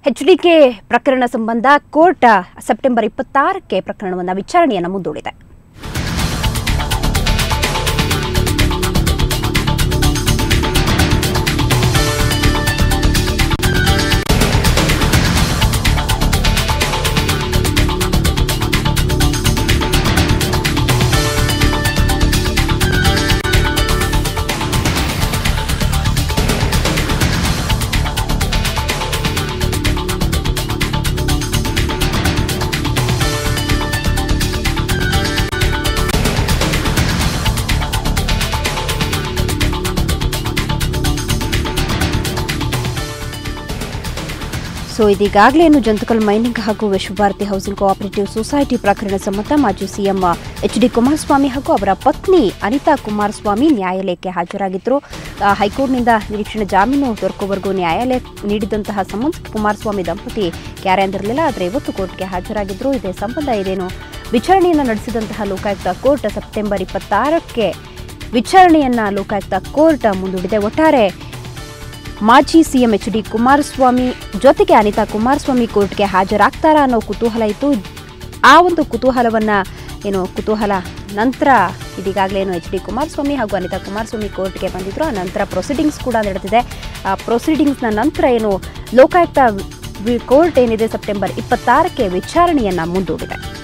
HDK ಪ್ರಕರಣ ಸಂಬಂಧ court September ಇಪ್ಪತ್ತಾರಕ್ಕೆ ಪ್ರಕರಣವನ್ನು ವಿಚಾರಣೆಯನ್ನು ಮುಂದೂಡಿದೆ ಸೊ ಇದೀಗಾಗಲೇ ಏನು ಜಂತಕಲ್ ಮೈನಿಂಗ್ ಹಾಗೂ ವಿಶ್ವಭಾರತಿ ಹೌಸಿಂಗ್ ಕೋಆಪರೇಟಿವ್ ಸೊಸೈಟಿ ಪ್ರಕರಣ ಸಂಬಂಧ ಮಾಜಿ ಸಿಎಂ ಎಚ್ ಡಿ ಕುಮಾರಸ್ವಾಮಿ ಹಾಗೂ ಅವರ ಪತ್ನಿ ಅನಿತಾ ಕುಮಾರಸ್ವಾಮಿ ನ್ಯಾಯಾಲಯಕ್ಕೆ ಹಾಜರಾಗಿದ್ದರು ಆ, ಹೈಕೋರ್ಟ್ನಿಂದ ನಿರೀಕ್ಷಣೆ ಜಾಮೀನು ದೊರಕುವವರೆಗೂ ನ್ಯಾಯಾಲಯ ನೀಡಿದಂತಹ ಸಂಬಂಧ ಕುಮಾರಸ್ವಾಮಿ ದಂಪತಿ ಕ್ಯಾರೆ ಅಂದಿರಲಿಲ್ಲ ಆದರೆ ಇವತ್ತು ಕೋರ್ಟ್ಗೆ ಹಾಜರಾಗಿದ್ದರು ಇದೇ ಸಂಬಂಧ ಇದೇನು ವಿಚಾರಣೆಯನ್ನು ನಡೆಸಿದಂತಹ ಲೋಕಾಯುಕ್ತ ಕೋರ್ಟ್ ಸೆಪ್ಟೆಂಬರ್ ಇಪ್ಪತ್ತಾರಕ್ಕೆ ವಿಚಾರಣೆಯನ್ನ ಲೋಕಾಯುಕ್ತ ಕೋರ್ಟ್ ಮುಂದೂಡಿದೆ ಒಟ್ಟಾರೆ ಮಾಜಿ ಸಿಎಂ ಎಚ್ ಡಿ ಕುಮಾರಸ್ವಾಮಿ ಜೊತೆಗೆ ಅನಿತಾ ಕುಮಾರಸ್ವಾಮಿ ಕೋರ್ಟ್ಗೆ ಹಾಜರಾಗ್ತಾರಾ ಅನ್ನೋ ಕುತೂಹಲ ಇತ್ತು ಆ ಒಂದು ಕುತೂಹಲವನ್ನ ಏನು ಕುತೂಹಲ ನಂತರ ಇದೀಗಾಗಲೇ ಏನು ಎಚ್ ಡಿ ಕುಮಾರಸ್ವಾಮಿ ಹಾಗೂ ಅನಿತಾ ಕುಮಾರಸ್ವಾಮಿ ಕೋರ್ಟ್ಗೆ ಬಂದಿದ್ರು ಆ ನಂತರ ಪ್ರೊಸೀಡಿಂಗ್ಸ್ ಕೂಡ ನಡೆದಿದೆ ಆ ಪ್ರೊಸೀಡಿಂಗ್ಸ್ನ ನಂತರ ಏನು ಲೋಕಾಯುಕ್ತ ವಿ- ಕೋರ್ಟ್ ಏನಿದೆ ಸೆಪ್ಟೆಂಬರ್ ಇಪ್ಪತ್ತಾರಕ್ಕೆ ವಿಚಾರಣೆಯನ್ನ ಮುಂದೂಡಿದೆ